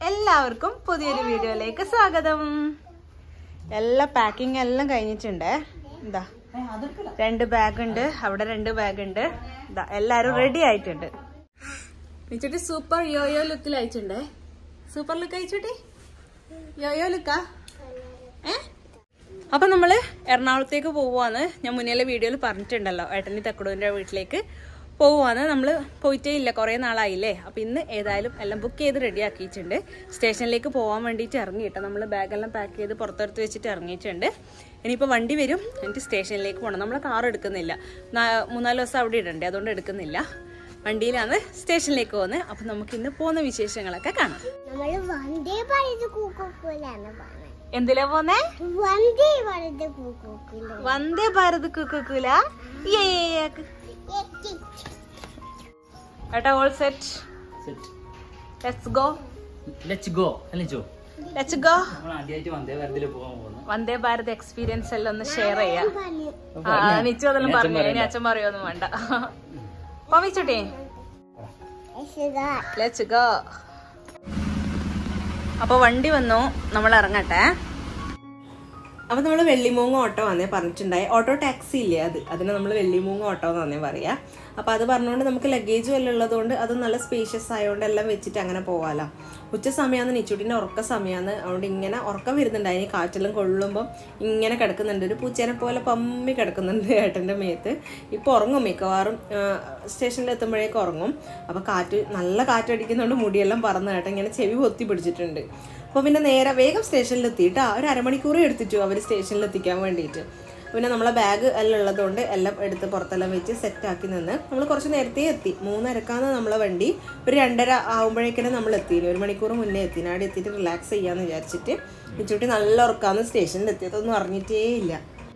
എല്ലാവർക്കും പുതിയൊരു വീഡിയോയിലേക്ക് സ്വാഗതം എല്ലാ പാക്കിംഗ് എല്ലാം കഴിഞ്ഞിട്ടുണ്ട് എന്താ രണ്ട് ബാഗ് ഉണ്ട് അവിടെ രണ്ട് ബാഗ് ഉണ്ട് ഇതാ എല്ലാരും റെഡി ആയിട്ടുണ്ട് മിച്ചുട്ടി സൂപ്പർ യോയോ ലുക്കിൽ അയച്ചിട്ടുണ്ടേ സൂപ്പർ ലുക്ക് അയച്ചുട്ടി യോയോ ലുക്കാ ഏ അപ്പൊ നമ്മള് എറണാകുളത്തേക്ക് പോവാന്ന് ഞാൻ മുന്നേ വീഡിയോയിൽ പറഞ്ഞിട്ടുണ്ടല്ലോ ഏട്ടനി തക്കടൂരിന്റെ വീട്ടിലേക്ക് പോവാന്ന് നമ്മള് പോയിട്ടേ ഇല്ല കുറെ നാളായില്ലേ അപ്പൊ ഇന്ന് ഏതായാലും എല്ലാം ബുക്ക് ചെയ്ത് റെഡി ആക്കിയിട്ടുണ്ട് സ്റ്റേഷനിലേക്ക് പോകാൻ വേണ്ടിയിട്ട് ഇറങ്ങിയിട്ട് നമ്മൾ ബാഗെല്ലാം പാക്ക് ചെയ്ത് പുറത്തെടുത്ത് വെച്ചിട്ട് ഇറങ്ങിയിട്ടുണ്ട് ഇനിയിപ്പോൾ വണ്ടി വരും എനിക്ക് സ്റ്റേഷനിലേക്ക് പോകണം നമ്മൾ കാർ എടുക്കുന്നില്ല നാ- മൂന്നാല് ദിവസം അവിടെ ഇടണ്ടേ അതുകൊണ്ട് എടുക്കുന്നില്ല വണ്ടിയിലാണ് സ്റ്റേഷനിലേക്ക് പോകുന്നത് അപ്പൊ നമുക്ക് ഇന്ന് പോകുന്ന വിശേഷങ്ങളൊക്കെ കാണാം നമ്മള് വന്ദേ ഭാരത് കൂക്കോക്കൂലാണ് പറഞ്ഞത് എന്തിലാ പോന്നേ വന്ദേ ഭാരത് കൂക്കോക്കൂല വന്ദേ ഭാരത് കുക്കൂല ഏട്ടാ all set let's go let's go അല്ലേ ജോ ലെറ്റ്സ് ഗോ നമ്മൾ ആദ്യമായിട്ട് വന്ദേ ഭാരതിൽ പോകാൻ പോകുന്നു വന്ദേ ഭാരത് എക്സ്പീരിയൻസ് എല്ലാം ഒന്ന് ഷെയർ ചെയ്യാം പറഞ്ഞു ആ നിച്ചു അതെല്ലാം പറഞ്ഞു ഇനി അച്ഛൻ പറയൊന്നും വേണ്ട പവിച്ചുട്ടേ യശോദാ ലെറ്റ്സ് ഗോ അപ്പൊ വണ്ടി വന്നു നമ്മൾ ഇറങ്ങട്ടെ അപ്പൊ നമ്മൾ വെള്ളിമൂങ്ങ ഓട്ടോ വന്നേ പറഞ്ഞിട്ടുണ്ടായി ഓട്ടോ ടാക്സി ഇല്ലേ അത് അതിന് നമ്മൾ വെള്ളിമൂങ്ങ ഓട്ടോ എന്ന് തന്നെ പറയാ അപ്പൊ അത് പറഞ്ഞുകൊണ്ട് നമുക്ക് ലഗേജും എല്ലാം ഉള്ളതുകൊണ്ട് അത് നല്ല സ്പേഷ്യസ് ആയതുകൊണ്ട് എല്ലാം വെച്ചിട്ട് അങ്ങനെ പോവാലോ ഉച്ച സമയമാണ് നിച്ചുട്ടിന്റെ ഉറക്ക സമയമാണ് അതുകൊണ്ട് ഇങ്ങനെ ഉറക്കം വരുന്നുണ്ട് അതിന് കാറ്റെല്ലാം കൊള്ളുമ്പോൾ ഇങ്ങനെ കിടക്കുന്നുണ്ട് ഒരു പൂച്ചേനെ പോലെ പമ്മി കിടക്കുന്നുണ്ട് ഏട്ടൻ്റെ മേത്ത് ഇപ്പോൾ ഉറങ്ങും മിക്കവാറും സ്റ്റേഷനിൽ എത്തുമ്പോഴേക്കും ഉറങ്ങും അപ്പോൾ കാറ്റ് നല്ല കാറ്റടിക്കുന്നതുകൊണ്ട് മുടിയെല്ലാം പറന്ന് ഏട്ടൻ ഇങ്ങനെ ചെവി പൊത്തി പിടിച്ചിട്ടുണ്ട് അപ്പോൾ പിന്നെ നേരെ വേഗം സ്റ്റേഷനിൽ എത്തിയിട്ട് ഒരു അരമണിക്കൂർ എടുത്തിട്ടു അവർ സ്റ്റേഷനിൽ എത്തിക്കാൻ വേണ്ടിയിട്ട് പിന്നെ നമ്മളെ ബാഗ് എല്ലാം ഉള്ളതുകൊണ്ട് എല്ലാം എടുത്ത് പുറത്തെല്ലാം വെച്ച് സെറ്റാക്കി നിന്ന് നമ്മൾ കുറച്ച് നേരത്തെ എത്തി മൂന്നരക്കാണ് നമ്മളെ വണ്ടി ഒരു രണ്ടര ആകുമ്പോഴേക്കും നമ്മൾ എത്തിയില്ല ഒരു മണിക്കൂർ മുന്നേ എത്തി അവിടെ എത്തിയിട്ട് റിലാക്സ് ചെയ്യാമെന്ന് വിചാരിച്ചിട്ട് ഇച്ചുട്ടി നല്ല ഉറക്കാന്ന് സ്റ്റേഷനിൽ എത്തിയതൊന്നും അറിഞ്ഞിട്ടേ ഇല്ല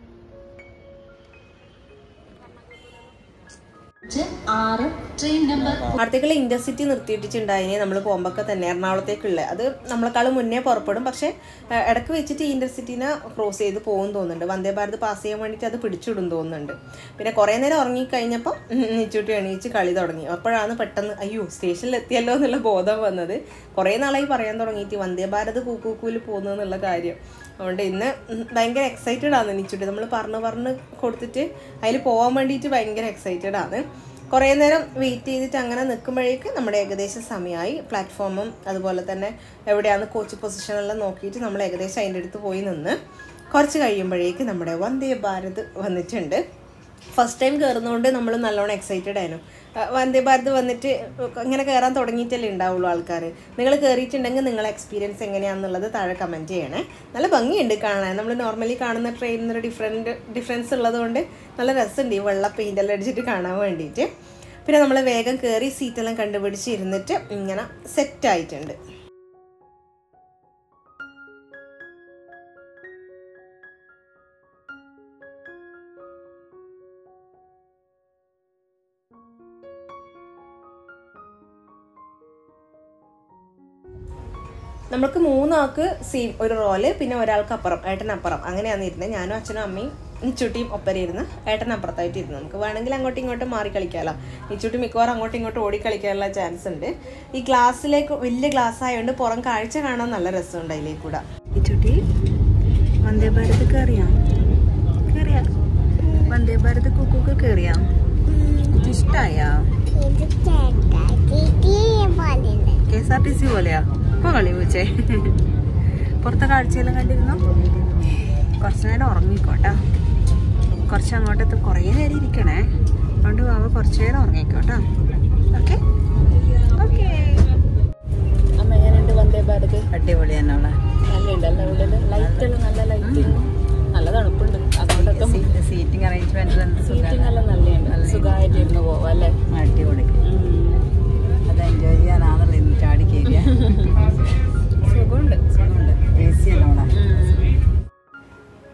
ആറ് ട്രെയിൻ നമ്പർ അടുത്തേക്കുള്ള ഇന്റർസിറ്റി നിർത്തിയിട്ടിട്ടുണ്ടായിനെ നമ്മൾ പോകുമ്പോൾ തന്നെ എറണാകുളത്തേക്കുള്ള അത് നമ്മളെക്കാളും മുന്നേ പുറപ്പെടും പക്ഷെ ആ, ഇടയ്ക്ക് വെച്ചിട്ട് ഈ ഇന്റർസിറ്റിനെ ക്രോസ് ചെയ്ത് പോകും തോന്നുന്നുണ്ട് വന്ദേ ഭാരത് പാസ് ചെയ്യാൻ വേണ്ടിയിട്ട് അത് പിടിച്ചിടും തോന്നുന്നുണ്ട് പിന്നെ കുറേ നേരം ഉറങ്ങിക്കഴിഞ്ഞപ്പോൾ നിച്ചൂട്ടി എണീച്ച് കളി തുടങ്ങി അപ്പോഴാണ് പെട്ടെന്ന് അയ്യോ സ്റ്റേഷനിൽ എത്തിയല്ലോ എന്നുള്ള ബോധം വന്നത് കുറേ നാളായി പറയാൻ തുടങ്ങിയിട്ട് വന്ദേ ഭാരത് കൂക്കൂക്കൂല് പോകുന്നു എന്നുള്ള കാര്യം അതുകൊണ്ട് ഇന്ന് ഭയങ്കര എക്സൈറ്റഡ് ആണ് നിച്ചുട്ടി നമ്മൾ പറഞ്ഞ് പറഞ്ഞ് കൊടുത്തിട്ട് അതിൽ പോകാൻ വേണ്ടിയിട്ട് ഭയങ്കര എക്സൈറ്റഡ് ആണ് കുറേ നേരം വെയിറ്റ് ചെയ്തിട്ട് അങ്ങനെ നിൽക്കുമ്പോഴേക്ക് നമ്മുടെ ഏകദേശം സമയമായി പ്ലാറ്റ്ഫോമും അതുപോലെ തന്നെ എവിടെയാണ് കോച്ച് പൊസിഷനെല്ലാം നോക്കിയിട്ട് നമ്മൾ ഏകദേശം അതിൻ്റെ അടുത്ത് പോയി നിന്ന് കുറച്ച് കഴിയുമ്പോഴേക്ക് നമ്മുടെ വന്ദേ ഭാരത് വന്നിട്ടുണ്ട് ഫസ്റ്റ് ടൈം കയറുന്നതുകൊണ്ട് നമ്മൾ നല്ലോണം എക്സൈറ്റഡ് ആയിരുന്നു ആ, വന്ദേ ഭാരത് വന്നിട്ട് ഇങ്ങനെ കയറാൻ തുടങ്ങിയിട്ടല്ലേ ഉണ്ടാവുള്ളൂ ആൾക്കാർ നിങ്ങൾ കയറിയിട്ടുണ്ടെങ്കിൽ നിങ്ങളെ എക്സ്പീരിയൻസ് എങ്ങനെയാണെന്നുള്ളത് താഴെ കമൻറ്റ് ചെയ്യണേ നല്ല ഭംഗിയുണ്ട് കാണാൻ നമ്മൾ നോർമലി കാണുന്ന ട്രെയിനിൽ നിന്നൊരു ഡിഫറെൻറ്റ് ഡിഫറൻസ് ഉള്ളതുകൊണ്ട് നല്ല രസമുണ്ട് ഈ വെള്ള പെയിൻ്റെല്ലാം അടിച്ചിട്ട് കാണാൻ വേണ്ടിയിട്ട് പിന്നെ നമ്മൾ വേഗം കയറി സീറ്റെല്ലാം കണ്ടുപിടിച്ച് ഇരുന്നിട്ട് ഇങ്ങനെ സെറ്റ് ആയിട്ടുണ്ട് നമുക്ക് മൂന്നാൾക്ക് സീം ഒരു റോല് പിന്നെ ഒരാൾക്ക് അപ്പുറം ഏട്ടനപ്പുറം അങ്ങനെയാണ് ഇരുന്നത് ഞാനും അച്ഛനും അമ്മയും നിച്ചുട്ടിയും ഒപ്പരം ഇരുന്ന് ഏട്ടനപ്പുറത്തായിട്ട് ഇരുന്നു നമുക്ക് വേണമെങ്കിൽ അങ്ങോട്ടും ഇങ്ങോട്ടും മാറി കളിക്കാമല്ലോ നിച്ചുട്ടി മിക്കവാറും അങ്ങോട്ടും ഇങ്ങോട്ടും ഓടി കളിക്കാനുള്ള ചാൻസ് ഉണ്ട് ഈ ഗ്ലാസ്സിലേക്ക് വലിയ ഗ്ലാസ് ആയതുകൊണ്ട് പുറം കാഴ്ച കാണാൻ നല്ല രസമുണ്ട് അതിലേക്ക് കൂടെ നിച്ചുട്ടി വന്ദേ ഭാരത് കയറിയാ കയറിയാ വന്ദേ ഭാരത് കുക്കൊക്കെ കയറിയാ ഇഷ്ടായാ ഇത് കേട്ടാ പാലില്ല K S R T C പോലെയാ ഇപ്പൊ കളി പൂച്ചേ പുറത്തെ കാഴ്ചയെല്ലാം കണ്ടിരുന്നു കുറച്ച് നേരം ഉറങ്ങിക്കോട്ടാ കുറച്ച് അങ്ങോട്ടത്ത് കുറേ നേരം ഇരിക്കണേ അതുകൊണ്ട് ബാബ കുറച്ച് നേരം ഉറങ്ങിക്കോട്ടാ ഓക്കെ ഓക്കെ അമ്മ എങ്ങനെയുണ്ട് വന്ദേ ഭാരത് അടിപൊളി തന്നെ നല്ലുണ്ട് അല്ല ഉള്ളിൽ ലൈറ്റ് എല്ലാം നല്ല ലൈറ്റിങ് നല്ല തണുപ്പുണ്ട് അതുകൊണ്ടൊക്കെ സീറ്റിംഗ് അറേഞ്ച്മെന്റ് സീറ്റിംഗ് എല്ലാം നല്ലുണ്ട് സുഖമായിട്ട് ഇരുന്ന് പോവാം അല്ലേ അടിപൊളി അത് എൻജോയ് ചെയ്യാനാണല്ലോ ഇന്ന് ചാടി കയറിയ സുഖമുണ്ട് സുഖമുണ്ട് എ സി അല്ലോണ നമ്മൾ കയറുമ്പോൾ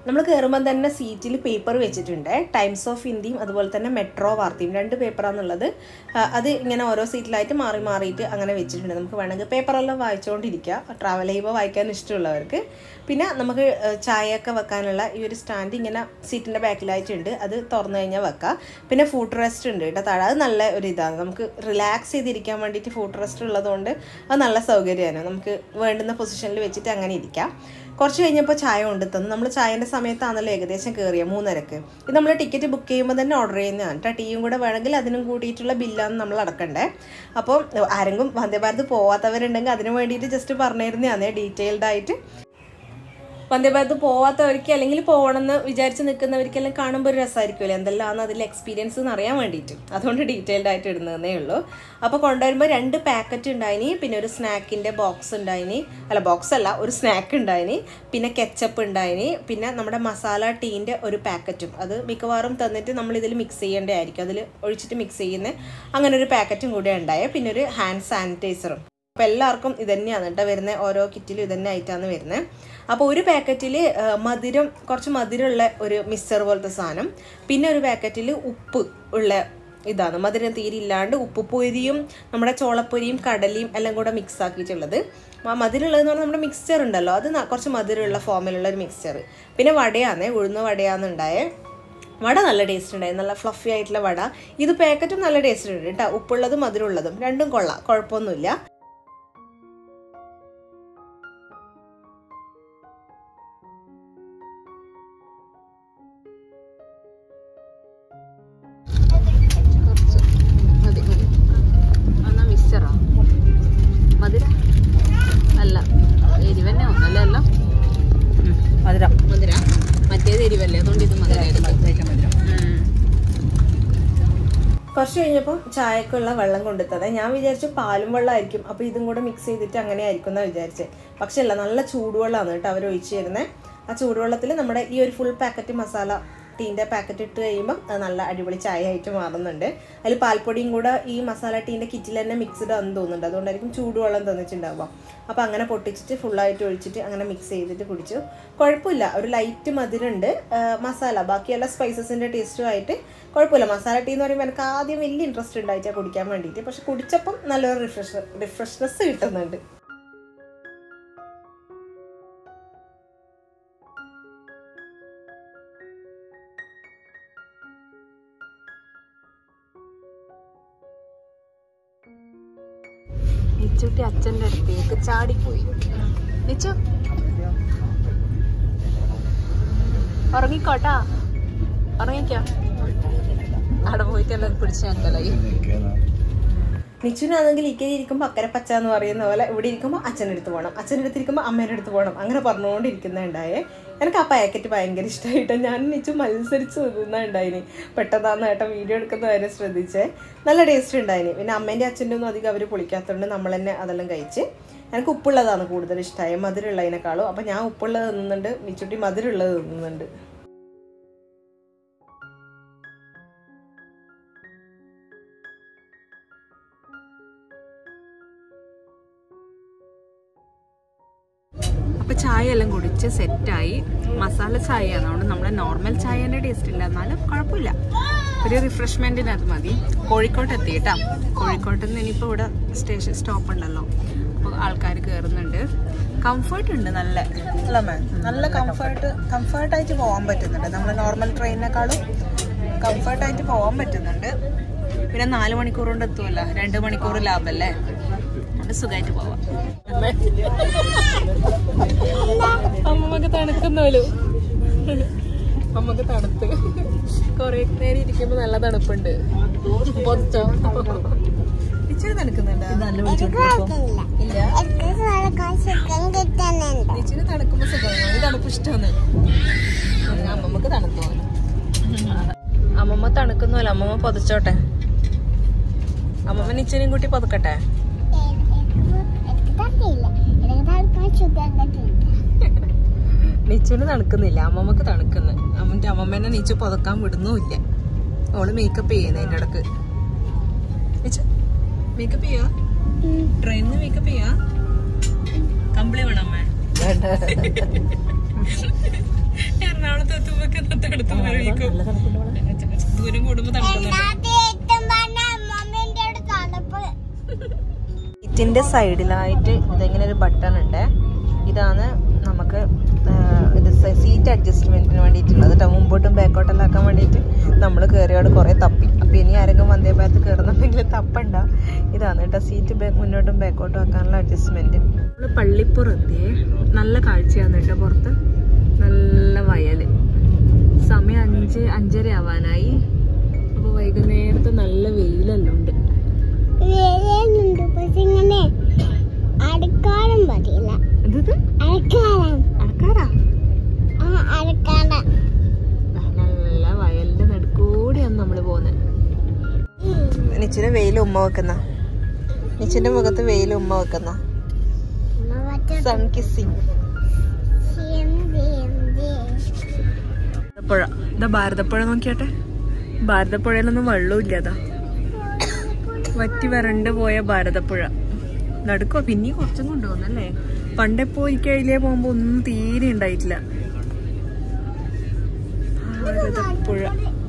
കയറുമ്പോൾ തന്നെ സീറ്റിൽ പേപ്പർ വെച്ചിട്ടുണ്ട് ടൈംസ് ഓഫ് ഇന്ത്യയും അതുപോലെ തന്നെ മെട്രോ വാർത്തയും രണ്ട് പേപ്പറാണെന്നുള്ളത് ആ, അത് ഇങ്ങനെ ഓരോ സീറ്റിലായിട്ട് മാറി മാറിയിട്ട് അങ്ങനെ വെച്ചിട്ടുണ്ട് നമുക്ക് വേണമെങ്കിൽ പേപ്പറെല്ലാം വായിച്ചുകൊണ്ടിരിക്കുക ട്രാവൽ ചെയ്യുമ്പോൾ വായിക്കാൻ ഇഷ്ടമുള്ളവർക്ക് പിന്നെ നമുക്ക് ആ, ചായയൊക്കെ വെക്കാനുള്ള ഈ ഒരു സ്റ്റാൻഡ് ഇങ്ങനെ സീറ്റിൻ്റെ ബാക്കിലായിട്ടുണ്ട് അത് തുറന്നു കഴിഞ്ഞാൽ വെക്കാം പിന്നെ ഫുഡ് റെസ്റ്റ് ഉണ്ട് കേട്ടോ താഴെ അത് നല്ല ഒരു ഇതാണ് നമുക്ക് റിലാക്സ് ചെയ്തിരിക്കാൻ വേണ്ടിയിട്ട് ഫുഡ് റെസ്റ്റ് ഉള്ളതുകൊണ്ട് അത് നല്ല സൗകര്യമാണ് നമുക്ക് വേണ്ടുന്ന പൊസിഷനിൽ വെച്ചിട്ട് അങ്ങനെ ഇരിക്കാം കുറച്ച് കഴിഞ്ഞപ്പോൾ ചായ കൊണ്ട് തന്നു നമ്മൾ ചായൻ്റെ സമയത്താണല്ലോ ഏകദേശം കയറിയ മൂന്നരക്ക് ഇത് നമ്മൾ ടിക്കറ്റ് ബുക്ക് ചെയ്യുമ്പോൾ തന്നെ ഓർഡർ ചെയ്യുന്നതാണ് കേട്ടോ ടീയും കൂടെ വേണമെങ്കിൽ അതിനും കൂട്ടിയിട്ടുള്ള ബില്ലാണ് നമ്മൾ അടക്കണ്ടേ അപ്പോൾ ആരെങ്കിലും വന്ദേ ഭാരത് പോവാത്തവരുണ്ടെങ്കിൽ അതിന് വേണ്ടിയിട്ട് ജസ്റ്റ് പറഞ്ഞിരുന്നതാണ് ഡീറ്റെയിൽഡ് ആയിട്ട് വന്ദേ ഭാരത് പോവാത്തവർക്ക് അല്ലെങ്കിൽ പോകണമെന്ന് വിചാരിച്ച് നിൽക്കുന്നവർക്കെല്ലാം കാണുമ്പോൾ ഒരു രസമായിരിക്കുമല്ലോ എന്തെല്ലാം അതിൽ എക്സ്പീരിയൻസ് എന്ന് അറിയാൻ വേണ്ടിയിട്ട് അതുകൊണ്ട് ഡീറ്റെയിൽഡ് ആയിട്ട് ഇടുന്നതേ ഉള്ളൂ അപ്പോൾ കൊണ്ടുവരുമ്പോൾ രണ്ട് പാക്കറ്റ് ഉണ്ടായിനി പിന്നെ ഒരു സ്നാക്കിൻ്റെ ബോക്സ് ഉണ്ടായിനി അല്ല ബോക്സ് അല്ല ഒരു സ്നാക്ക് ഉണ്ടായിനി പിന്നെ കെച്ചപ്പ് ഉണ്ടായിനി പിന്നെ നമ്മുടെ മസാല ടീൻ്റെ ഒരു പാക്കറ്റും അത് മിക്കവാറും തന്നിട്ട് നമ്മൾ ഇതിൽ മിക്സ് ചെയ്യേണ്ടതായിരിക്കും അതിൽ ഒഴിച്ചിട്ട് മിക്സ് ചെയ്യുന്ന അങ്ങനെ ഒരു പാക്കറ്റും കൂടെ ഉണ്ടായേ പിന്നെ ഒരു ഹാൻഡ് സാനിറ്റൈസറും അപ്പോൾ എല്ലാവർക്കും ഇത് തന്നെയാണ് കേട്ടോ വരുന്നത് ഓരോ കിറ്റിലും ഇത് തന്നെ ആയിട്ടാണ് വരുന്നത് അപ്പോൾ ഒരു പാക്കറ്റിൽ മധുരം കുറച്ച് മധുരമുള്ള ഒരു മിക്സർ പോലത്തെ സാധനം പിന്നെ ഒരു പാക്കറ്റിൽ ഉപ്പ് ഉള്ള ഇതാണ് മധുരം തീരെ ഇല്ലാണ്ട് ഉപ്പ് പൊരിയും നമ്മുടെ ചോളപ്പൊരിയും കടലയും എല്ലാം കൂടെ മിക്സ് ആക്കിയിട്ടുള്ളത് ആ മധുരമുള്ളതെന്ന് പറഞ്ഞാൽ നമ്മുടെ മിക്സ്ചർ ഉണ്ടല്ലോ അത് ന- കുറച്ച് മധുരമുള്ള ഫോമിലുള്ള ഒരു മിക്സ്ചർ പിന്നെ വടയാന്നേ ഉഴുന്ന വടയാന്നുണ്ടായേ വട നല്ല ടേസ്റ്റ് ഉണ്ടായി നല്ല ഫ്ലഫി ആയിട്ടുള്ള വട ഇത് പാക്കറ്റും നല്ല ടേസ്റ്റ് ഉണ്ട് കേട്ടോ ഉപ്പുള്ളതും മധുരമുള്ളതും രണ്ടും കൊള്ളാം കുഴപ്പമൊന്നുമില്ല മതി മതി എന്നാ മിക്സറാ മധുര അല്ല എരിവന്നെ ഒന്നല്ലേ എല്ലാം മധുരം മധുര മറ്റേത് എരിവല്ലേ അതുകൊണ്ട് ഇത് മധുര മധുരം കുറച്ച് കഴിഞ്ഞപ്പോൾ ചായക്കുള്ള വെള്ളം കൊണ്ടുത്തത് ഞാൻ വിചാരിച്ചു പാലും വെള്ളമായിരിക്കും അപ്പോൾ ഇതും കൂടെ മിക്സ് ചെയ്തിട്ട് അങ്ങനെ ആയിരിക്കും എന്നാണ് വിചാരിച്ചത് പക്ഷെ അല്ല നല്ല ചൂടുവെള്ളമാണ് കേട്ടോ അവർ ഒഴിച്ചു തരുന്നത് ആ ചൂടുവെള്ളത്തിൽ നമ്മുടെ ഈ ഒരു ഫുൾ പാക്കറ്റ് മസാല ടീൻ്റെ പാക്കറ്റ് ഇട്ട് കഴിയുമ്പോൾ അത് നല്ല അടിപൊളി ചായ ആയിട്ട് മാറുന്നുണ്ട് അതിൽ പാൽപ്പൊടിയും കൂടെ ഈ മസാല ടീൻ്റെ കിറ്റിൽ തന്നെ മിക്സ്ഡ് ആണെന്ന് തോന്നുന്നുണ്ട് അതുകൊണ്ടായിരിക്കും ചൂടുവെള്ളം തന്നിട്ടുണ്ടാവുക അപ്പോൾ അങ്ങനെ പൊട്ടിച്ചിട്ട് ഫുള്ളായിട്ട് ഒഴിച്ചിട്ട് അങ്ങനെ മിക്സ് ചെയ്തിട്ട് കുടിച്ചു കുഴപ്പമില്ല ഒരു ലൈറ്റ് മധുരമുണ്ട് ആ, മസാല ബാക്കിയെല്ലാ സ്പൈസസിൻ്റെ ടേസ്റ്റും ആയിട്ട് കുഴപ്പമില്ല മസാല ടീ എന്ന് പറയുമ്പോൾ എനിക്ക് ആദ്യം വലിയ ഇൻട്രസ്റ്റ് ഉണ്ടായിട്ടാണ് കുടിക്കാൻ വേണ്ടിയിട്ട് പക്ഷെ കുടിച്ചപ്പം നല്ലൊരു റിഫ്രഷ് റിഫ്രഷ്നെസ് കിട്ടുന്നുണ്ട് നിച്ചുട്ടി അച്ഛൻ്റെ അടുത്തേക്ക് ചാടിപ്പോയി നിച്ചു ഉറങ്ങിക്കോട്ടാ ഉറങ്ങിക്കോ അവിടെ പോയിട്ട് എല്ലാം പിടിച്ച് ഞങ്ങളായി നിച്ചുനാണെങ്കിൽ ഇക്കരി ഇരിക്കുമ്പോൾ അക്കരെ പച്ച എന്ന് പറയുന്ന പോലെ ഇവിടെ ഇരിക്കുമ്പോൾ അച്ഛൻ്റെ അടുത്ത് പോകണം അച്ഛൻ്റെ അടുത്ത് ഇരിക്കുമ്പോൾ അമ്മേൻ്റെ അടുത്ത് പോകണം അങ്ങനെ പറഞ്ഞുകൊണ്ടിരിക്കുന്നുണ്ടായേ എനിക്ക് ആ പാക്കറ്റ് ഭയങ്കര ഇഷ്ടമായിട്ട് ഞാൻ നിച്ചു മത്സരിച്ച് നിന്നുണ്ടായിനി പെട്ടെന്നാന്ന് ഏട്ടൻ വീഡിയോ എടുക്കുന്ന കാര്യം ശ്രദ്ധിച്ചേ നല്ല ടേസ്റ്റ് ഉണ്ടായിനി പിന്നെ അമ്മേൻ്റെ അച്ഛൻ്റെ ഒന്നും അധികം അവർ പൊളിക്കാത്തതുകൊണ്ട് നമ്മൾ തന്നെ അതെല്ലാം കഴിച്ച് എനിക്ക് ഉപ്പുള്ളതാണ് കൂടുതൽ ഇഷ്ടമായി മധുരമുള്ളതിനേക്കാളും അപ്പം ഞാൻ ഉപ്പുള്ളത് തിന്നുന്നുണ്ട് നിച്ചുട്ടി മധുരമുള്ളത് തിന്നുന്നുണ്ട് അപ്പൊ ചായ എല്ലാം കുടിച്ച് സെറ്റായി മസാല ചായയാണ് അതുകൊണ്ട് നമ്മുടെ നോർമൽ ചായന്റെ ടേസ്റ്റ് ഇല്ല എന്നാലും കുഴപ്പമില്ല ഒരു റിഫ്രഷ്മെന്റിന് അത് മതി കോഴിക്കോട്ട് എത്തി കേട്ടാ കോഴിക്കോട്ട് നിന്ന് ഇനിയിപ്പോൾ ഇവിടെ സ്റ്റേഷൻ സ്റ്റോപ്പ് ഉണ്ടല്ലോ അപ്പോൾ ആൾക്കാർ കയറുന്നുണ്ട് കംഫർട്ട് ഉണ്ട് നല്ല അല്ല മാം നല്ല കംഫർട്ട് കംഫർട്ടായിട്ട് പോകാൻ പറ്റുന്നുണ്ട് നമ്മൾ നോർമൽ ട്രെയിനിനേക്കാളും കംഫർട്ടായിട്ട് പോകാൻ പറ്റുന്നുണ്ട് പിന്നെ നാല് മണിക്കൂർ കൊണ്ട് എത്തുമല്ലോ രണ്ട് മണിക്കൂർ ലാഭല്ലേ അതുകൊണ്ട് സുഖമായിട്ട് പോവാം അമ്മക്ക് തണുക്കുന്നോലു അമ്മക്ക് തണുത്ത് കൊറേ നേരം ഇരിക്കുമ്പോ നല്ല തണുപ്പുണ്ട് പൊതിച്ചോ ഇച്ചിരി തണുക്കുന്നുണ്ട് ഇല്ല എനിക്ക് നടക്കാൻ സുഖം കിട്ടുന്നുണ്ട് ഇച്ചിരി തണുക്കുമ്പോ സുഖമാണ് ഈ തണുപ്പ് ഇഷ്ടമാണ് അമ്മമ്മക്ക് തണുത്തോ അമ്മമ്മ തണുക്കുന്നല്ലോ അമ്മമ്മ പൊതിച്ചോട്ടെ അമ്മമ്മ ഇച്ചിരിയും കൂട്ടി പൊതുക്കട്ടെ എനിക്ക് തട്ടിയില്ല എനിക്ക് നടക്കാൻ സുഖം കിട്ടുന്നുണ്ട് നിച്ചുവിന് തണുക്കുന്നില്ല അമ്മമ്മക്ക് തണുക്കുന്നു അമ്മന്റെ അമ്മമ്മേനെ നിച്ചു പുതക്കാൻ വിടുന്നുമില്ല അവള് മേക്കപ്പ് ചെയ്യുന്ന അതിന്റെ ഇടക്ക് നിച്ചു മേക്കപ്പ് ചെയ്യാ ട്രെയിനിന്ന് മേക്കപ്പ് ചെയ്യാ കമ്പിളി വേണം അമ്മ എറണാകുളത്ത് എത്തുമ്പോ തണുത്ത് മരവിക്കും ദൂരം കൂടുമ്പോ തണുക്കുന്നുണ്ട് ഏറ്റവും പറഞ്ഞ അമ്മമ്മേന്റെ അടുത്ത് തണുപ്പ് സീറ്റിന്റെ സൈഡിലായിട്ട് ഇതെങ്ങനെ ഒരു ബട്ടൺ ഉണ്ട് ഇതാണ് നമുക്ക് ആ, ഇത് സീറ്റ് അഡ്ജസ്റ്റ്മെന്റിന് വേണ്ടിയിട്ടുള്ളത് കേട്ടോ മുമ്പോട്ടും ബാക്കോട്ടെല്ലാം ആക്കാൻ വേണ്ടിയിട്ട് നമ്മൾ കയറിയോട് കുറേ തപ്പി അപ്പം ഇനി ആരെങ്കിലും വന്ദേ ഭാരത് കയറുന്നുണ്ടെങ്കിൽ തപ്പണ്ട ഇതാണ് കേട്ടോ സീറ്റ് ബാക്ക് മുന്നോട്ടും ബാക്കോട്ടും ആക്കാനുള്ള അഡ്ജസ്റ്റ്മെന്റ് നമ്മള് പള്ളിപ്പുറത്തിയേ നല്ല കാഴ്ചയാണ് കേട്ടോ പുറത്ത് നല്ല വയല് സമയം അഞ്ച് അഞ്ചര ആവാനായി അപ്പൊ വൈകുന്നേരത്ത് നല്ല വെയിലെല്ലാം ഉണ്ട് വേലയുണ്ട് പക്ഷെ ഇങ്ങനെ അടുക്കാനും പറ്റില്ല ഇത് അടക്കാളം അടക്കാടാ ആ അടക്കാട നല്ല വയലിന്റെ നടുക്കൂടിയാണ് നമ്മള് പോകുന്നത് നിച്ചിന് വെയിൽ ഉമ്മ വെക്കുന്ന നിച്ചിന്റെ മുഖത്ത് വെയിൽ ഉമ്മ വെക്കുന്ന സൺ കിസ്സിങ് പുഴ ഇതാ ഭാരതപ്പുഴ നോക്കിയാട്ടെ ഭാരതപ്പുഴയിലൊന്നും വെള്ളമില്ല അതാ വറ്റി വരണ്ട് പോയ ഭാരതപ്പുഴ നടുക്കോ പിന്നെയും കുറച്ചും കൊണ്ടുപോകുന്നല്ലേ പണ്ടെപ്പോ എനിക്ക് അതിലേ പോകുമ്പോ ഒന്നും തീരെ ഉണ്ടായിട്ടില്ല ഭാരതപ്പുഴ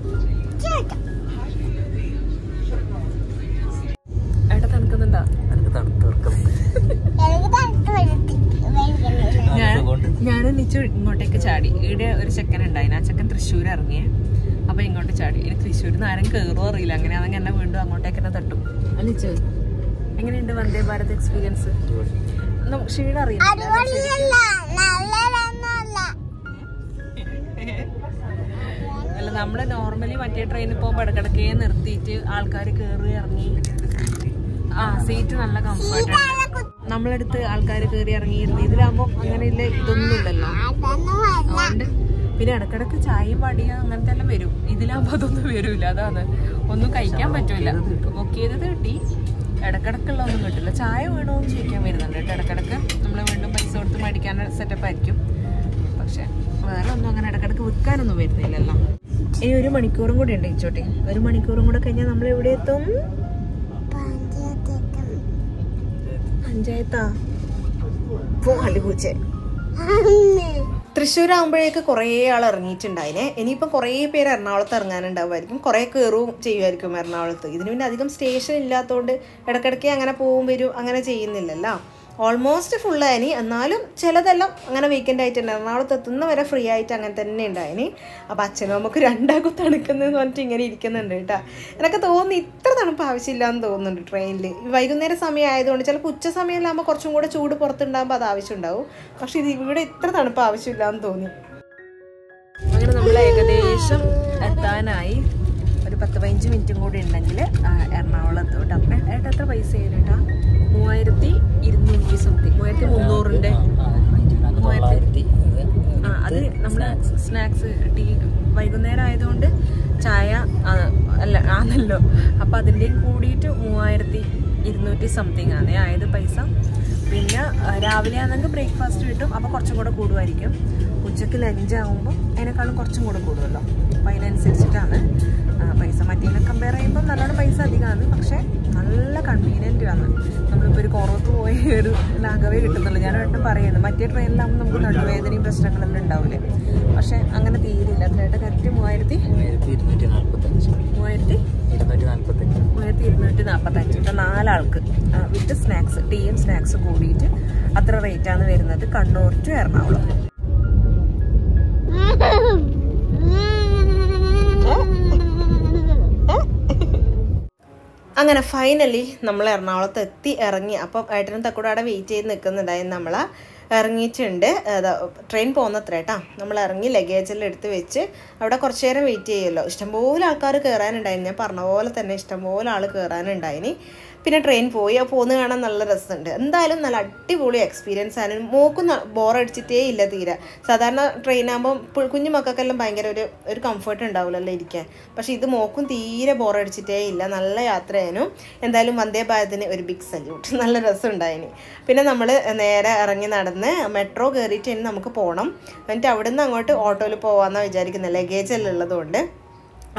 ഏട്ടാ തണുക്കുന്നുണ്ടാ എനിക്ക് തണുത്ത് വിറക്കുന്നു. ഞാൻ അതുകൊണ്ട് ഞാൻ നിച്ചു ഇങ്ങോട്ടേക്ക് ചാടി ഇവിടെ ഒരു ചെക്കൻ ഉണ്ടായിന് ആ ചെക്കൻ തൃശ്ശൂർ ഇറങ്ങിയേ അപ്പൊ ഇങ്ങോട്ട് ചാടി ഇനി തൃശ്ശൂരിൽ നിന്ന് ആരും കയറുമോ അറിയില്ല അങ്ങനെയാണെങ്കിൽ എന്നെ വീണ്ടും അങ്ങോട്ടേക്ക് തന്നെ തട്ടും അല്ലിച്ചു എങ്ങനെയുണ്ട് വന്ദേ ഭാരത് എക്സ്പീരിയൻസ് ക്ഷീണം അറിയില്ല അടിപൊളിയല്ല നല്ലതൊന്നുമല്ല അല്ല നമ്മള് നോർമലി മറ്റേ ട്രെയിനിൽ പോകുമ്പോൾ ഇടക്കിടക്കേ നിർത്തിയിട്ട് ആൾക്കാർ കയറി ഇറങ്ങി ആ സീറ്റ് നല്ല കംഫർട്ട് ഉണ്ട് നമ്മളടുത്ത് ആൾക്കാർ കയറി ഇറങ്ങിയിരുന്നു ഇതിലാകുമ്പോൾ അങ്ങനെ ഇല്ല ഇതൊന്നും ഇല്ലല്ലോ അതൊന്നും അല്ല അതുകൊണ്ട് പിന്നെ ഇടക്കിടക്ക് ചായയും പടിയ അങ്ങനത്തെ എല്ലാം വരും ഇതിലാകുമ്പോൾ അതൊന്നും വരൂല അതാണ് ഒന്നും കഴിക്കാൻ പറ്റൂല ബുക്ക് ചെയ്തത് കിട്ടി ഇടക്കിടക്കുള്ള ഒന്നും കിട്ടില്ല ചായ വേണമെന്ന് ചോദിക്കാൻ വരുന്നുണ്ട് കേട്ടോ ഇടക്കിടക്ക് നമ്മൾ വീണ്ടും പൈസ കൊടുത്ത് മേടിക്കാൻ സെറ്റപ്പ് ആയിരിക്കും പക്ഷെ വേറെ ഒന്നും അങ്ങനെ ഇടക്കിടക്ക് വിൽക്കാനൊന്നും വരുന്നില്ലല്ലോ ഇനി ഒരു മണിക്കൂറും കൂടി ഉണ്ട് ഇച്ചോട്ടെ ഒരു മണിക്കൂറും കൂടെ കഴിഞ്ഞാൽ നമ്മൾ എവിടെ എത്തും പഞ്ചായത്താ പോ അടിപൂച്ചേ തൃശ്ശൂർ ആകുമ്പോഴേക്ക് കുറേ ആൾ ഇറങ്ങിയിട്ടുണ്ടായിനെ ഇനിയിപ്പം കുറേ പേര് എറണാകുളത്ത് ഇറങ്ങാനുണ്ടാവുമായിരിക്കും കുറേ കയറും ചെയ്യുമായിരിക്കും എറണാകുളത്ത് ഇതിന് പിന്നെ അധികം സ്റ്റേഷൻ ഇല്ലാത്തതുകൊണ്ട് ഇടയ്ക്കിടയ്ക്ക് അങ്ങനെ പോവും വരും അങ്ങനെ ചെയ്യുന്നില്ലല്ലോ ഓൾമോസ്റ്റ് ഫുൾ ആയിനി എന്നാലും ചിലതെല്ലാം അങ്ങനെ വീക്കെൻഡ് ആയിട്ടുണ്ട് എറണാകുളത്ത് എത്തുന്ന വരെ ഫ്രീ ആയിട്ട് അങ്ങനെ തന്നെ ഉണ്ടായിനി അപ്പം അച്ഛനും നമുക്ക് രണ്ടാക്കും തണുക്കുന്നതെന്ന് പറഞ്ഞിട്ട് ഇങ്ങനെ ഇരിക്കുന്നുണ്ട് കേട്ടോ എനിക്ക് തോന്നുന്നു ഇത്ര തണുപ്പ് ആവശ്യമില്ല എന്ന് തോന്നുന്നുണ്ട് ട്രെയിനിൽ വൈകുന്നേര സമയം ആയതുകൊണ്ട് ചിലപ്പോൾ ഉച്ച സമയമില്ലാകുമ്പോൾ കുറച്ചും കൂടെ ചൂട് പുറത്തുണ്ടാകുമ്പോൾ അത് ആവശ്യമുണ്ടാവും പക്ഷെ ഇത് ഇവിടെ ഇത്ര തണുപ്പ് ആവശ്യമില്ല എന്ന് തോന്നി അങ്ങനെ നമ്മൾ ഏകദേശം എത്താനായി ഒരു പത്ത് പതിനഞ്ച് മിനിറ്റും കൂടി ഉണ്ടെങ്കിൽ എറണാകുളം എത്തും കേട്ടോ അപ്പം ഏട്ടാ എത്ര പൈസ ആയിരുന്നു കേട്ടാ മൂവായിരത്തി ഇരുന്നൂറ്റി സംതിങ് മൂവായിരത്തി മുന്നൂറിൻ്റെ മൂവായിരത്തി ആ അത് നമ്മൾ സ്നാക്സ് ടീ വൈകുന്നേരം ആയതുകൊണ്ട് ചായ ആ, അല്ല ആണല്ലോ അപ്പം അതിൻ്റെയും കൂടിയിട്ട് മൂവായിരത്തി ഇരുന്നൂറ്റി സംതിങ് ആണ് ആയത് പൈസ പിന്നെ ആ, രാവിലെ ആണെങ്കിൽ ബ്രേക്ക്ഫാസ്റ്റ് കിട്ടും അപ്പോൾ കുറച്ചും കൂടെ കൂടുമായിരിക്കും ഉച്ചയ്ക്ക് ലഞ്ച് ആകുമ്പോൾ അതിനേക്കാളും കുറച്ചും കൂടെ കൂടുമല്ലോ അപ്പോൾ അതിനനുസരിച്ചിട്ടാണ് ആ, പൈസ മറ്റേനെ കമ്പയർ ചെയ്യുമ്പോൾ നല്ലോണം പൈസ അധികമാണ് പക്ഷേ നല്ല കൺവീനിയൻ്റ് ആണ് നമ്മളിപ്പോൾ ഒരു കുറവത്ത് പോയി ഒരു ലാഘവേ കിട്ടുന്നുള്ളൂ ഞാൻ ഒട്ടും പറയുന്നു മറ്റേ ട്രെയിനിലാകുമ്പോൾ നമുക്ക് നടുവേദനയും പ്രശ്നങ്ങളെല്ലാം ഉണ്ടാവില്ലേ പക്ഷേ അങ്ങനെ തീരില്ല അത്രയായിട്ട് കറക്റ്റ് മൂവായിരത്തി മൂവായിരത്തി ഇരുന്നൂറ്റി നാൽപ്പത്തഞ്ച് മൂവായിരത്തി ഇരുന്നൂറ്റി നാൽപ്പത്തഞ്ച് മൂവായിരത്തി ഇരുന്നൂറ്റി നാൽപ്പത്തഞ്ച് ഇപ്പം നാലാൾക്ക് വിത്ത് സ്നാക്സ് ടീയും സ്നാക്സ് കൂടിയിട്ട് അത്ര റേറ്റാണ് വരുന്നത് കണ്ണൂർ ടു എറണാകുളം അങ്ങനെ ഫൈനലി നമ്മൾ എറണാകുളത്ത് എത്തി ഇറങ്ങി അപ്പം ഏട്ടനും തക്കൂടെ അവിടെ വെയിറ്റ് ചെയ്ത് നിൽക്കുന്നുണ്ടായിരുന്നു നമ്മൾ ഇറങ്ങിയിട്ടുണ്ട് അതാ ട്രെയിൻ പോകുന്നത്ര കേട്ടാ നമ്മൾ ഇറങ്ങി ലഗേജെല്ലാം എടുത്ത് വെച്ച് അവിടെ കുറച്ച് നേരം വെയിറ്റ് ചെയ്യുമല്ലോ ഇഷ്ടംപോലെ ആൾക്കാർ കയറാനുണ്ടായിരുന്നു ഞാൻ പറഞ്ഞ പോലെ തന്നെ ഇഷ്ടംപോലെ ആൾ കയറാനുണ്ടായിനി പിന്നെ ട്രെയിൻ പോയി ആ പോകുന്ന കാണാൻ നല്ല രസമുണ്ട് എന്തായാലും നല്ല അടിപൊളി എക്സ്പീരിയൻസ് ആണ് മോക്കും ബോറടിച്ചിട്ടേ ഇല്ല തീരെ സാധാരണ ട്രെയിൻ ആകുമ്പോൾ കുഞ്ഞു മക്കൾക്കെല്ലാം ഭയങ്കര ഒരു ഒരു കംഫർട്ട് ഉണ്ടാവില്ലല്ലോ ഇരിക്കാൻ പക്ഷേ ഇത് മോക്കും തീരെ ബോറടിച്ചിട്ടേ ഇല്ല നല്ല യാത്രയായിരുന്നു എന്തായാലും വന്ദേ ഭാരതിന് ഒരു ബിഗ് സല്യൂട്ട് നല്ല രസമുണ്ടായിന് പിന്നെ നമ്മൾ നേരെ ഇറങ്ങി നടന്ന് മെട്രോ കയറിയിട്ട് ഇനി നമുക്ക് പോകണം എന്നിട്ട് അവിടുന്ന് അങ്ങോട്ട് ഓട്ടോയിൽ പോകാമെന്നാണ് വിചാരിക്കുന്നത് ലഗേജ് എല്ലാം ഉള്ളതുകൊണ്ട്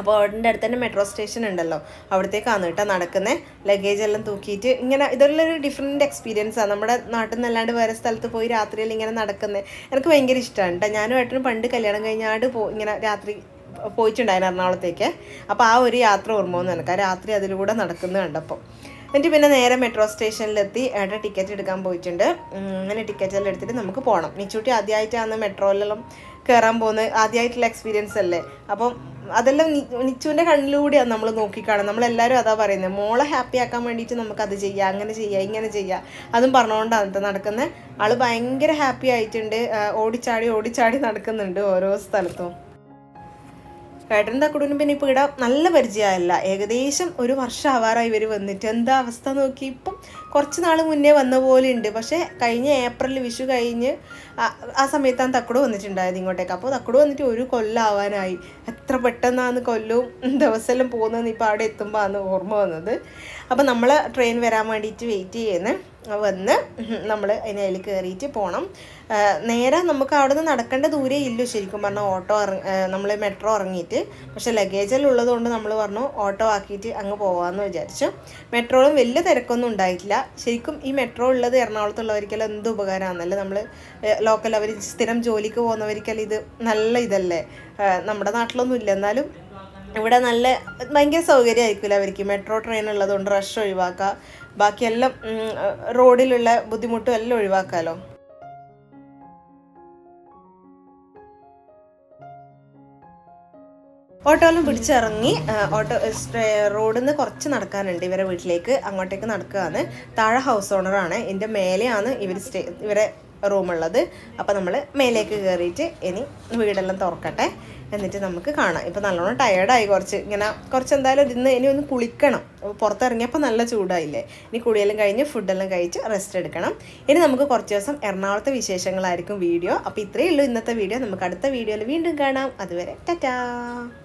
അപ്പോൾ അവിടെ അടുത്ത് തന്നെ മെട്രോ സ്റ്റേഷൻ ഉണ്ടല്ലോ അവിടത്തേക്കാണ് കേട്ടോ നടക്കുന്നത് ലഗേജ് എല്ലാം തൂക്കിയിട്ട് ഇങ്ങനെ ഇതെല്ലാം ഒരു ഡിഫറെൻറ്റ് എക്സ്പീരിയൻസ് ആണ് നമ്മുടെ നാട്ടിൽ നിന്നല്ലാണ്ട് വേറെ സ്ഥലത്ത് പോയി രാത്രിയിൽ ഇങ്ങനെ നടക്കുന്നത് എനിക്ക് ഭയങ്കര ഇഷ്ടമാണ് കേട്ടോ ഞാനും ഏട്ടനും പണ്ട് കല്യാണം കഴിഞ്ഞാട് പോ ഇങ്ങനെ രാത്രി പോയിട്ടുണ്ടായിരുന്നു എറണാകുളത്തേക്ക് അപ്പോൾ ആ ഒരു യാത്ര ഓർമ്മ വന്നു എനിക്ക് ആ രാത്രി അതിലൂടെ നടക്കുന്നത് കണ്ടപ്പോൾ എന്നിട്ട് പിന്നെ നേരെ മെട്രോ സ്റ്റേഷനിലെത്തി ഏട്ടൻ ടിക്കറ്റ് എടുക്കാൻ പോയിട്ടുണ്ട് ഉം, അങ്ങനെ ടിക്കറ്റ് എല്ലാം എടുത്തിട്ട് നമുക്ക് പോകണം നിച്ചൂട്ടി ആദ്യമായിട്ടാണ് മെട്രോയിലെല്ലാം കയറാൻ പോകുന്നത് ആദ്യമായിട്ടുള്ള എക്സ്പീരിയൻസ് അല്ലേ അപ്പം അതെല്ലാം നി- നിച്ചുവിൻ്റെ കണ്ണിലൂടെയാണ് നമ്മൾ നോക്കിക്കാണുന്നത് നമ്മളെല്ലാവരും അതാ പറയുന്നത് മോളെ ഹാപ്പി ആക്കാൻ വേണ്ടിയിട്ട് നമുക്ക് അത് ചെയ്യാം അങ്ങനെ ചെയ്യാം ഇങ്ങനെ ചെയ്യാം അതും പറഞ്ഞുകൊണ്ടാണ് കേട്ടോ നടക്കുന്നത് ആള് ഭയങ്കര ഹാപ്പി ആയിട്ടുണ്ട് ആ, ഓടിച്ചാടി ഓടിച്ചാടി നടക്കുന്നുണ്ട് ഓരോ സ്ഥലത്തും ഏട്ടൻ തക്കുടൂനും പിന്നെ ഇപ്പോൾ ഇവിടെ നല്ല പരിചയമല്ല ഏകദേശം ഒരു വർഷം ആവാറായി ഇവർ വന്നിട്ട് എന്താ അവസ്ഥ നോക്കി ഇപ്പം കുറച്ച് നാൾ മുന്നേ വന്ന പോലെ ഉണ്ട് പക്ഷേ കഴിഞ്ഞ ഏപ്രിൽ വിഷു കഴിഞ്ഞ് ആ- ആ സമയത്താണ് തക്കുടു വന്നിട്ടുണ്ടായത് ഇങ്ങോട്ടേക്ക് അപ്പോൾ തക്കുടു വന്നിട്ട് ഒരു കൊല്ലമാവാനായി എത്ര പെട്ടെന്നാണ് കൊല്ലവും ദിവസമെല്ലാം പോകുന്നതെന്ന് ഇപ്പോൾ അവിടെ എത്തുമ്പോൾ ആണ് ഓർമ്മ വന്നത് അപ്പോൾ നമ്മൾ ട്രെയിൻ വരാൻ വേണ്ടിയിട്ട് വെയിറ്റ് ചെയ്യുന്നത് വന്ന് നമ്മൾ അതിനതിൽ കയറിയിട്ട് പോകണം ആ, നേരെ നമുക്ക് അവിടെ നിന്ന് നടക്കേണ്ട ദൂരേ ഇല്ലു ശരിക്കും പറഞ്ഞാൽ ഓട്ടോ ഇറങ്ങി നമ്മൾ മെട്രോ ഇറങ്ങിയിട്ട് പക്ഷേ ലഗേജെല്ലാം ഉള്ളതുകൊണ്ട് നമ്മൾ പറഞ്ഞു ഓട്ടോ ആക്കിയിട്ട് അങ്ങ് പോകാമെന്ന് വിചാരിച്ചു മെട്രോയിലും വലിയ തിരക്കൊന്നും ഉണ്ടായിട്ടില്ല ശരിക്കും ഈ മെട്രോ ഉള്ളത് എറണാകുളത്തുള്ളവർക്കെല്ലാം എന്ത് ഉപകാരമാണെന്നല്ലേ നമ്മൾ ലോക്കൽ അവർ സ്ഥിരം ജോലിക്ക് പോകുന്നവർക്കെല്ലാം ഇത് നല്ല ഇതല്ലേ ആ, നമ്മുടെ നാട്ടിലൊന്നും ഇല്ല എന്നാലും ഇവിടെ നല്ല ഭയങ്കര സൗകര്യമായിരിക്കില്ല അവർക്ക് മെട്രോ ട്രെയിൻ ഉള്ളതുകൊണ്ട് റഷ് ഒഴിവാക്കാം ബാക്കിയെല്ലാം ഉം, റോഡിലുള്ള ബുദ്ധിമുട്ടും എല്ലാം ഒഴിവാക്കാമല്ലോ ഓട്ടോയെല്ലാം പിടിച്ചിറങ്ങി ആ, ഓട്ടോ റോഡിൽ നിന്ന് കുറച്ച് നടക്കാനുണ്ട് ഇവരെ വീട്ടിലേക്ക് അങ്ങോട്ടേക്ക് നടക്കുകയാണ് താഴെ ഹൗസ് ഓണറാണ് എൻ്റെ മേലെയാണ് ഇവർ സ്റ്റേ ഇവരെ റൂമുള്ളത് അപ്പോൾ നമ്മൾ മേലേക്ക് കയറിയിട്ട് ഇനി വീടെല്ലാം തുറക്കട്ടെ എന്നിട്ട് നമുക്ക് കാണാം ഇപ്പം നല്ലോണം ടയേർഡായി കുറച്ച് ഇങ്ങനെ കുറച്ച് എന്തായാലും ഇന്ന് ഇനി ഒന്ന് കുളിക്കണം അപ്പോൾ പുറത്തിറങ്ങിയപ്പോൾ നല്ല ചൂടായില്ലേ ഇനി കുളിയെല്ലാം കഴിഞ്ഞ് ഫുഡെല്ലാം കഴിച്ച് റെസ്റ്റ് എടുക്കണം ഇനി നമുക്ക് കുറച്ച് ദിവസം എറണാകുളത്തെ വിശേഷങ്ങളായിരിക്കും വീഡിയോ അപ്പോൾ ഇത്രയേ ഉള്ളൂ ഇന്നത്തെ വീഡിയോ നമുക്ക് അടുത്ത വീഡിയോയിൽ വീണ്ടും കാണാം അതുവരെ ടാറ്റാ